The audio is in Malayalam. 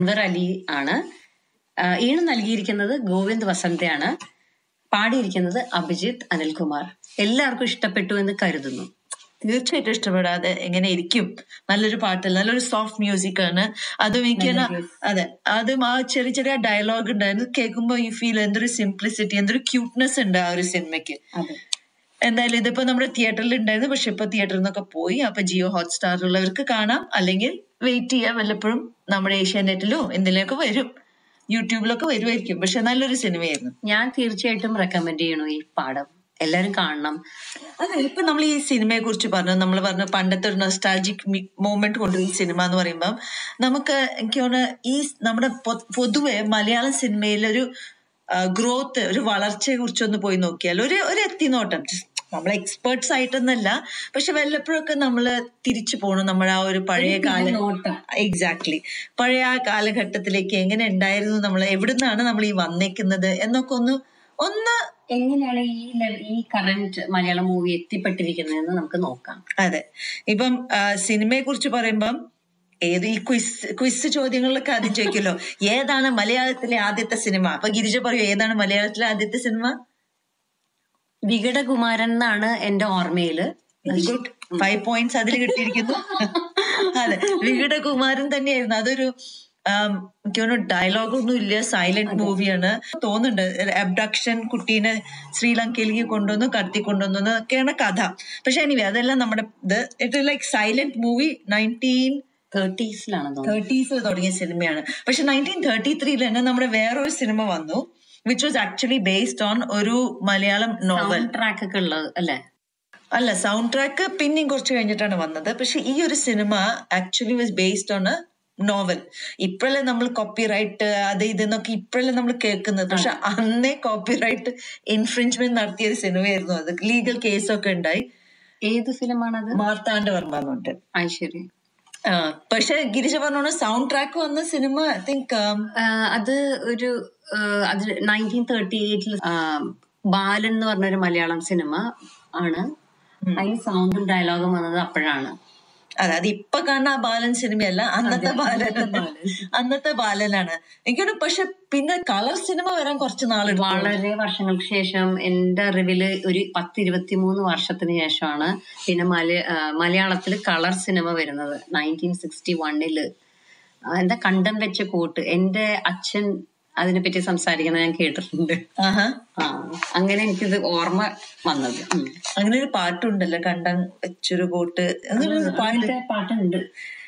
അൻവർ അലി ആണ് ആ, ഈണം നൽകിയിരിക്കുന്നത് ഗോവിന്ദ് വസന്തയാണ് പാടിയിരിക്കുന്നത് അഭിജിത്ത് അനിൽകുമാർ എല്ലാവർക്കും ഇഷ്ടപ്പെട്ടു എന്ന് കരുതുന്നു തീർച്ചയായിട്ടും ഇഷ്ടപ്പെടാതെ എങ്ങനെ ഇരിക്കും നല്ലൊരു പാട്ടല്ല നല്ലൊരു സോഫ്റ്റ് മ്യൂസിക് ആണ് അതും എനിക്ക് തന്നെ അതെ അതും ആ ചെറിയ ചെറിയ ഡയലോഗ് ഉണ്ടായിരുന്നു കേൾക്കുമ്പോൾ ഈ ഫീൽ എന്തൊരു സിംപ്ലിസിറ്റി എന്തൊരു ക്യൂട്ട്നെസ് ഉണ്ട് ആ ഒരു സിനിമയ്ക്ക് അതെ എന്തായാലും ഇതിപ്പോ നമ്മുടെ തിയേറ്ററിൽ ഉണ്ടായിരുന്നു പക്ഷെ ഇപ്പൊ തിയേറ്ററിൽ നിന്നൊക്കെ പോയി അപ്പൊ ജിയോ ഹോട്ട്സ്റ്റാർ ഉള്ളവർക്ക് കാണാം അല്ലെങ്കിൽ വെയിറ്റ് ചെയ്യാം വല്ലപ്പോഴും നമ്മുടെ ഏഷ്യാനെറ്റിലോ എന്തിലൊക്കെ വരും യൂട്യൂബിലൊക്കെ വരുമായിരിക്കും പക്ഷെ നല്ലൊരു സിനിമയായിരുന്നു ഞാൻ തീർച്ചയായിട്ടും റെക്കമെൻഡ് ചെയ്യണു ഈ പാഠം എല്ലാരും കാണണം അതെ ഇപ്പൊ നമ്മൾ ഈ സിനിമയെ കുറിച്ച് പറഞ്ഞു നമ്മൾ പറഞ്ഞു പണ്ടത്തെ ഒരു നൊസ്റ്റാൾജിക് മൂമെന്റ് കൊണ്ടുപോയി ഈ സിനിമ എന്ന് പറയുമ്പോൾ നമുക്ക് എനിക്ക് തോന്നുന്നു ഈ നമ്മുടെ പൊ- പൊതുവെ മലയാളം സിനിമയിൽ ഒരു ഗ്രോത്ത് ഒരു വളർച്ചയെ കുറിച്ചൊന്ന് പോയി നോക്കിയാൽ ഒരു ഒരു എത്തിനോട്ടം നമ്മൾ എക്സ്പേർട്സ് ആയിട്ടൊന്നല്ല പക്ഷെ വല്ലപ്പോഴൊക്കെ നമ്മൾ തിരിച്ചു പോകണം നമ്മുടെ ആ ഒരു പഴയ കാല നോട്ടം എക്സാക്ട്ലി പഴയ ആ കാലഘട്ടത്തിലേക്ക് എങ്ങനെ ഉണ്ടായിരുന്നു നമ്മൾ എവിടുന്നാണ് നമ്മൾ ഈ വന്നേക്കുന്നത് എന്നൊക്കെ ഒന്ന് ഒന്ന് എങ്ങനെയാണ് ഈ ലെവ- ഈ കറന്റ് മലയാളം മൂവി എത്തിപ്പെട്ടിരിക്കുന്നതെന്ന് നമുക്ക് നോക്കാം അതെ ഇപ്പം സിനിമയെ കുറിച്ച് പറയുമ്പം ഏത് ഈ ക്വിസ് ക്വിസ് ചോദ്യങ്ങളിലൊക്കെ ആദ്യം ചോദിക്കല്ലോ ഏതാണ് മലയാളത്തിലെ ആദ്യത്തെ സിനിമ അപ്പൊ ഗിരിജ പറയൂ ഏതാണ് മലയാളത്തിലെ ആദ്യത്തെ സിനിമ വികടകുമാരൻ എന്നാണ് എന്റെ ഓർമ്മയില് വെരി ഗുഡ് ഫൈവ് പോയിന്റ്സ് അതിൽ കിട്ടിയിരിക്കുന്നു അതെ വികടകുമാരൻ തന്നെയായിരുന്നു അതൊരു ആം, എനിക്ക് തോന്നുന്നു ഡയലോഗ് ഒന്നും ഇല്ല സൈലന്റ് മൂവിയാണ് തോന്നുന്നുണ്ട് അബ്ഡക്ഷൻ കുട്ടീനെ ശ്രീലങ്കയിലേക്ക് കൊണ്ടുവന്നു കടത്തി കൊണ്ടുവന്നു ഒക്കെയാണ് കഥ പക്ഷെ എനിവേ അതെല്ലാം നമ്മുടെ ഇത് it like silent movie nineteen തേർട്ടീസിലാണ് തോന്നുന്നത് തേർട്ടീസിൽ തുടങ്ങിയ സിനിമയാണ് പക്ഷെ നയൻറ്റീൻ തേർട്ടി ത്രീയിൽ തന്നെ നമ്മുടെ വേറൊരു സിനിമ വന്നു which was actually based on ഒരു മലയാളം നോവൽ ട്രാക്ക് ഒക്കെ ഉള്ളത് അല്ലെ അല്ല സൗണ്ട് ട്രാക്ക് പിന്നെയും കുറച്ച് കഴിഞ്ഞിട്ടാണ് വന്നത് പക്ഷെ ഈ ഒരു cinema actually was based on a novel ഇപ്പോഴല്ലേ നമ്മൾ കോപ്പിറൈറ്റ് അത് ഇതെന്നൊക്കെ ഇപ്പോഴല്ലേ നമ്മൾ കേൾക്കുന്നത് പക്ഷെ അന്നേ കോപ്പിറൈറ്റ് ഇൻഫ്രിഞ്ച്മെന്റ് നടത്തിയ ഒരു സിനിമയായിരുന്നു അത് ലീഗൽ കേസൊക്കെ ഉണ്ടായി ഏത് ഫിലിമാണത് മാർത്താണ്ഡവർമ്മ എന്നുണ്ട് അത് ശരി ആ പക്ഷെ ഗിരിജ പറഞ്ഞോണ്ട് സൗണ്ട് ട്രാക്ക് വന്ന സിനിമ ഐ തിങ്ക് ആ, അത് ഒരു ആ, അത് നയൻറ്റീൻ തേർട്ടി എയ്റ്റിൽ ബാലൻ എന്ന് പറഞ്ഞൊരു മലയാളം സിനിമ ആണ് അതിന് സൗണ്ടും ഡയലോഗും വന്നത് അപ്പോഴാണ് അതെ അത് ഇപ്പൊ കാണുന്ന ആ ബാലൻ സിനിമയല്ല അന്നത്തെ ബാലൻ അന്നത്തെ ബാലനാണ് എനിക്കൊരു പക്ഷെ പിന്നെ കളർ സിനിമ വരാൻ കുറച്ച് നാളെടുക്കും വളരെ വർഷങ്ങൾക്ക് ശേഷം എന്റെ അറിവില് ഒരു പത്ത് ഇരുപത്തി മൂന്ന് വർഷത്തിന് ശേഷമാണ് പിന്നെ മല ആ, മലയാളത്തില് കളർ സിനിമ വരുന്നത് നയൻറ്റീൻ സിക്സ്റ്റി വണ്ണില് എന്താ കണ്ടം വെച്ച കൂട്ട് എന്റെ അച്ഛൻ അതിനെപ്പറ്റി സംസാരിക്കുന്നത് ഞാൻ കേട്ടിട്ടുണ്ട് ആഹാ ആ അങ്ങനെ എനിക്കിത് ഓർമ്മ വന്നത് ഉം. അങ്ങനെ ഒരു പാട്ടുണ്ടല്ലോ കണ്ടം വെച്ചൊരു കോട്ട് അങ്ങനെ ഒരു പാട്ട് അങ്ങനത്തെ പാട്ടുണ്ട്